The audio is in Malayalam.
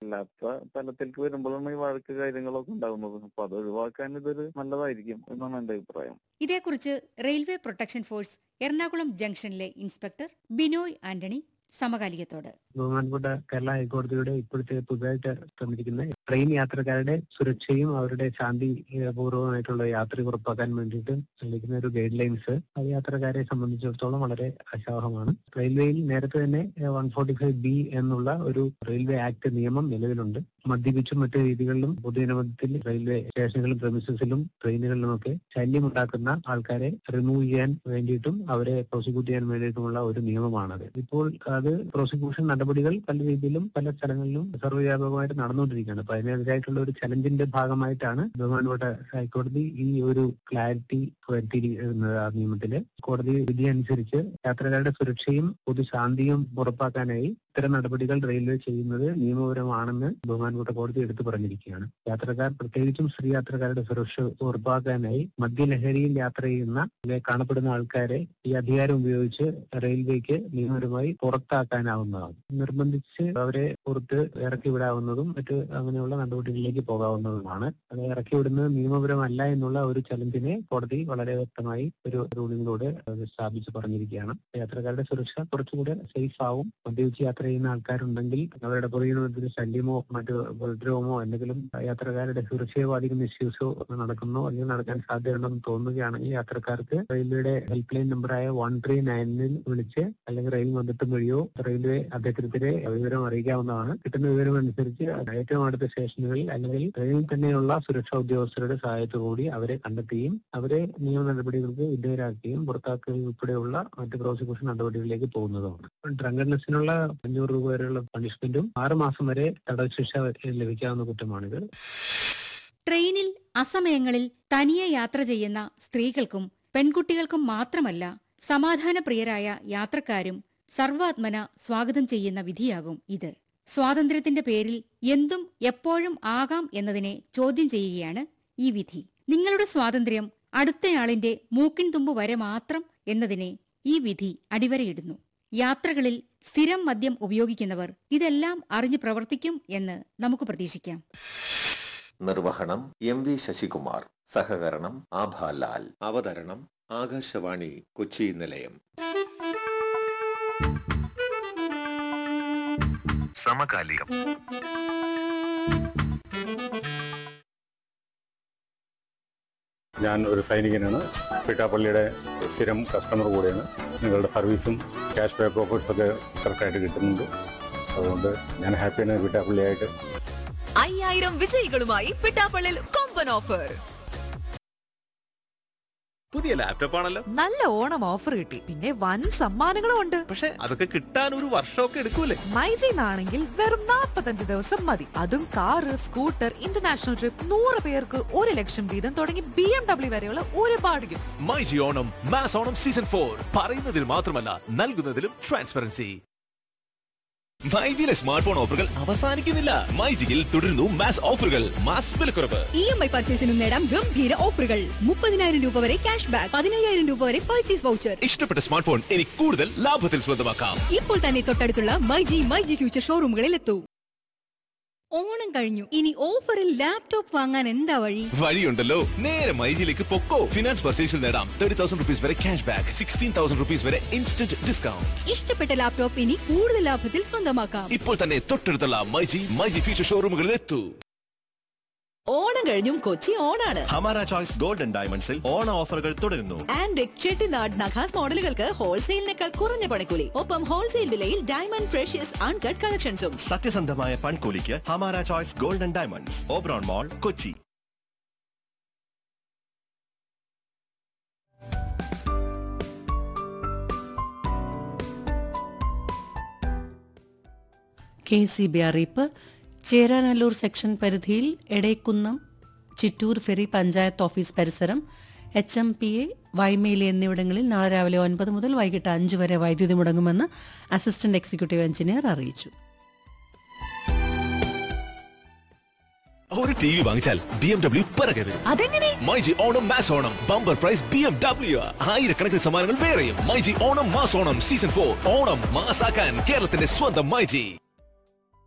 അല്ലാത്ത തലത്തിലേക്ക് വരുമ്പോഴാണ് ഈ വഴക്ക് കാര്യങ്ങളൊക്കെ ഉണ്ടാകുന്നത് അപ്പൊ അത് ഒഴിവാക്കാൻ ഇതൊരു നല്ലതായിരിക്കും എന്നാണ് എന്റെ അഭിപ്രായം ഇതേക്കുറിച്ച് റെയിൽവേ പ്രൊട്ടക്ഷൻ ഫോഴ്സ് എറണാകുളം ജംഗ്ഷനിലെ ഇൻസ്പെക്ടർ ബിനോയ് ആന്റണി സമകാലികത്തോട് ബഹുമാനപ്പെട്ട കേരള ഹൈക്കോടതിയുടെ ഇപ്പോഴത്തെ പുതുതായിട്ട് തന്നിരിക്കുന്ന ട്രെയിൻ യാത്രക്കാരുടെ സുരക്ഷയും അവരുടെ ശാന്തി ഏഹ്, പൂർവ്വമായിട്ടുള്ള യാത്ര ഉറപ്പാക്കാൻ വേണ്ടിയിട്ട് നൽകുന്ന ഒരു ഗൈഡ് ലൈൻസ് അത് യാത്രക്കാരെ സംബന്ധിച്ചിടത്തോളം വളരെ ആശാവഹമാണ് റെയിൽവേയിൽ നേരത്തെ തന്നെ വൺ ഫോർട്ടി ഫൈവ് ബി എന്നുള്ള ഒരു റെയിൽവേ ആക്ട് നിയമം നിലവിലുണ്ട് മദ്യപിച്ചും മറ്റു രീതികളിലും പൊതുജനമധ്യത്തിൽ റെയിൽവേ സ്റ്റേഷനുകളിലും പ്രമിസസിലും ട്രെയിനുകളിലുമൊക്കെ ശല്യമുണ്ടാക്കുന്ന ആൾക്കാരെ റിമൂവ് ചെയ്യാൻ വേണ്ടിയിട്ടും അവരെ പ്രോസിക്യൂട്ട് ചെയ്യാൻ വേണ്ടിയിട്ടുമുള്ള ഒരു നിയമമാണത് ഇപ്പോൾ അത് പ്രോസിക്യൂഷൻ നടപടികൾ പല രീതിയിലും പല സ്ഥലങ്ങളിലും സർവ്വവ്യാപകമായിട്ട് നടന്നുകൊണ്ടിരിക്കുകയാണ് അപ്പൊ അതിനെതിരായിട്ടുള്ള ഒരു ചലഞ്ചിന്റെ ഭാഗമായിട്ടാണ് ബഹുമാനപ്പെട്ട ഹൈക്കോടതി ഈ ഒരു ക്ലാരിറ്റി വരുത്തിയിരിക്കുന്നത് ആ നിയമത്തില് കോടതി വിധി അനുസരിച്ച് യാത്രക്കാരുടെ സുരക്ഷയും പൊതുശാന്തിയും ഉറപ്പാക്കാനായി ഇത്തരം നടപടികൾ റെയിൽവേ ചെയ്യുന്നത് നിയമപരമാണെന്ന് ബഹുമാനപ്പെട്ട കോടതി എടുത്തു പറഞ്ഞിരിക്കുകയാണ് യാത്രക്കാർ പ്രത്യേകിച്ചും സ്ത്രീ യാത്രക്കാരുടെ സുരക്ഷ ഉറപ്പാക്കാനായി മദ്യലഹരിയിൽ യാത്ര ചെയ്യുന്ന ഇതിലെ കാണപ്പെടുന്ന ആൾക്കാരെ ഈ അധികാരം ഉപയോഗിച്ച് റെയിൽവേക്ക് നിയമപരമായി പുറത്താക്കാനാവുന്നതാണ് നിർബന്ധിച്ച് അവരെ പുറത്ത് ഇറക്കി വിടാവുന്നതും മറ്റ് അങ്ങനെയുള്ള നടപടികളിലേക്ക് പോകാവുന്നതുമാണ് അത് ഇറക്കി വിടുന്നത് നിയമപരമല്ല എന്നുള്ള ഒരു ചലഞ്ചിനെ കോടതി വളരെ വ്യക്തമായി ഒരു റൂളിങ്ങിലൂടെ അത് സ്ഥാപിച്ച് പറഞ്ഞിരിക്കുകയാണ് യാത്രക്കാരുടെ സുരക്ഷ കുറച്ചുകൂടെ സേഫ് ആവും മദ്യപിച്ച് യാത്ര ചെയ്യുന്ന ആൾക്കാരുണ്ടെങ്കിൽ അവരുടെ പുറകിൽ ശല്യമോ മറ്റു ഉപദ്രവമോ എന്തെങ്കിലും യാത്രക്കാരുടെ സുരക്ഷയെ ബാധിക്കുന്ന ഇഷ്യൂസോ നടക്കുന്നോ അല്ലെങ്കിൽ നടക്കാൻ സാധ്യതയുണ്ടെന്ന് തോന്നുകയാണെങ്കിൽ യാത്രക്കാർക്ക് റെയിൽവേയുടെ ഹെൽപ്പ് ലൈൻ നമ്പറായ വൺ ത്രീ നയനിൽ വിളിച്ച് അല്ലെങ്കിൽ റെയിൽ മന്ദിട്ടം വഴിയോ റെയിൽവേ അധികൃതരെ വിവരം അറിയിക്കാവുന്നതാണ് കിട്ടുന്ന വിവരം അനുസരിച്ച് ഏറ്റവും അടുത്ത സ്റ്റേഷനുകളിൽ അല്ലെങ്കിൽ ട്രെയിനിൽ തന്നെയുള്ള സുരക്ഷാ ഉദ്യോഗസ്ഥരുടെ സഹായത്തോടുകൂടി അവരെ കണ്ടെത്തുകയും അവരെ നിയമ നടപടികൾക്ക് വിധേയരാക്കുകയും പുറത്താക്കുകയും ഉൾപ്പെടെയുള്ള മറ്റ് പ്രോസിക്യൂഷൻ നടപടികളിലേക്ക് പോകുന്നതാണ് ഡ്രങ്കഡ്നെസ്സിനുള്ള അഞ്ഞൂറ് രൂപ വരെയുള്ള പണിഷ്മെന്റും ആറ് മാസം വരെ തടവ് ശിക്ഷ ലഭിക്കാവുന്ന കുറ്റമാണിത് ട്രെയിനിൽ അസമയങ്ങളിൽ തനിയെ യാത്ര ചെയ്യുന്ന സ്ത്രീകൾക്കും പെൺകുട്ടികൾക്കും മാത്രമല്ല സമാധാനപ്രിയരായ യാത്രക്കാരും സർവാത്മന സ്വാഗതം ചെയ്യുന്ന വിധിയാകും ഇത് സ്വാതന്ത്ര്യത്തിന്റെ പേരിൽ എന്തും എപ്പോഴും ആകാം എന്നതിനെ ചോദ്യം ചെയ്യുകയാണ് ഈ വിധി നിങ്ങളുടെ സ്വാതന്ത്ര്യം അടുത്തയാളിന്റെ മൂക്കിൻ തുമ്പ് വരെ മാത്രം എന്നതിനെ ഈ വിധി അടിവരയിടുന്നു യാത്രകളിൽ സ്ഥിരം മദ്യം ഉപയോഗിക്കുന്നവർ ഇതെല്ലാം അറിഞ്ഞു പ്രവർത്തിക്കും എന്ന് നമുക്ക് പ്രതീക്ഷിക്കാം നിർവഹണം എം വി ശശികുമാർ സഹകരണം ആഭാലാൽ അവതരണം ആകാശവാണി കൊച്ചി നിലയം സമകാലികം ഞാൻ ഒരു സൈനികനാണ് പിട്ടാപ്പള്ളിയുടെ സ്ഥിരം കസ്റ്റമർ കൂടെയാണ് നിങ്ങളുടെ സർവീസും ക്യാഷ് ബാക്ക് ഓഫേഴ്സ് ഒക്കെ കറക്റ്റായിട്ട് കിട്ടുന്നുണ്ട് അതുകൊണ്ട് ഞാൻ ഹാപ്പിയാണ് പിട്ടാപ്പള്ളിയായിട്ട് അയ്യായിരം വിജയികളുമായി പിട്ടാപ്പള്ളിൽ കൊമ്പൻ ഓഫർ പുതിയ ലാപ്ടോപ്പ് ആണല്ലോ നല്ല ഓണം ഓഫർ കിട്ടി പിന്നെ വൻ സമ്മാനങ്ങളും ഉണ്ട് പക്ഷെ അതൊക്കെ കിട്ടാൻ ഒരു വർഷമൊക്കെ എടുക്കൂലേ മൈജിന്നാണെങ്കിൽ വെറും 45 ദിവസം മതി അതും കാറ് സ്കൂട്ടർ ഇന്റർനാഷണൽ ട്രിപ്പ് നൂറ് പേർക്ക് ഒരു ലക്ഷം വീതം തുടങ്ങി ബി എം ഡബ്ല്യു വരെയുള്ള ഒരുപാട് gift myG Onam mass Onam season four പറയുന്നതിൽ മാത്രമല്ല നൽകുന്നതിലും ട്രാൻസ്പെറൻസി മൈജിയിലെ സ്മാർട്ട് ഫോൺ ഓഫറുകൾ അവസാനിക്കുന്നില്ല മൈജിയിൽ തുടരുന്നു മാസ് ഓഫറുകൾ മാസ് വിലക്കുറവ് ഇ എം ഐ പർച്ചേസിനും നേടാം ഗംഭീര ഓഫറുകൾ മുപ്പതിനായിരം രൂപ വരെ ക്യാഷ് ബാക്ക് പതിനയ്യായിരം രൂപ വരെ പർച്ചേസ് വൗച്ചർ ഇഷ്ടപ്പെട്ട സ്മാർട്ട് ഫോൺ ഇനി കൂടുതൽ ലാഭത്തിൽ സ്വന്തമാക്കാം ഇപ്പോൾ തന്നെ തൊട്ടടുത്തുള്ള മൈജി മൈജി ഫ്യൂച്ചർ ഷോറൂമുകളിൽ എത്തൂ ഓണം കഴിഞ്ഞു ഇനി ഓഫറിൽ ലാപ്ടോപ്പ് വാങ്ങാൻ എന്താ വഴി വഴിയുണ്ടല്ലോ നേരെ മൈജിയിലേക്ക് പൊക്കോ ഫിനാൻസ് പർച്ചേസിൽ നേടാം തേർട്ടി തൗസൻഡ് റുപ്പീസ് വരെ cash back sixteen thousand rupees വരെ ഇൻസ്റ്റന്റ് ഡിസ്കൗണ്ട് ഇഷ്ടപ്പെട്ട ലാപ്ടോപ്പ് ഇനി കൂടുതൽ ലാഭത്തിൽ സ്വന്തമാക്കാം ഇപ്പോൾ തന്നെ തൊട്ടടുത്തുള്ള മൈജി മൈജി ഫീച്ചർ ഷോറൂമുകളിൽ എത്തൂ ഓണം കഴിഞ്ഞും കൊച്ചി ഓണാണ് ഹമാര ചോയ്സ് ഗോൾഡൻ ഡയമണ്ട്സിൽ ഓണ ഓഫറുകൾ തുടരുന്നു ആൻഡ് ചെട്ടിനാട് നഖാസ് മോഡലുകൾക്ക് ഹോൾസെയിലിനേക്കാൾ കുറഞ്ഞ പണിക്കൂലി ഒപ്പം ഹോൾസെയിൽ വിലയിൽ ഡയമണ്ട് ഫ്രഷ്യസ് അൺകട്ട് കളക്ഷൻസും സത്യസന്ധമായ പൺകൂലിക്ക് Hamara choice golden diamonds Oberon mall Kochi K C B അറിയിപ്പ് ചേരാനല്ലൂർ സെക്ഷൻ പരിധിയിൽ എടേക്കുന്നം ചിറ്റൂർ ഫെറി പഞ്ചായത്ത് ഓഫീസ് പരിസരം H M P A Vaimeli എന്നിവിടങ്ങളിൽ നാളെ രാവിലെ ഒൻപത് മുതൽ വൈകിട്ട് അഞ്ച് വരെ വൈദ്യുതി മുടങ്ങുമെന്ന് അസിസ്റ്റന്റ് എക്സിക്യൂട്ടീവ് എഞ്ചിനീയർ അറിയിച്ചു ഒരു ടി വി വാങ്ങിച്ചാൽ ബി എം ഡബ്ല്യു പിറകരുത് അതെങ്ങനെ myG Onam mass Onam bumper prize B M W ആയിരക്കണക്കിന് സമ്മാനങ്ങൾ വേറെയും myG Onam mass Onam season four Onam മാസാക്കാൻ കേരളത്തിന്റെ സ്വന്തം മൈജി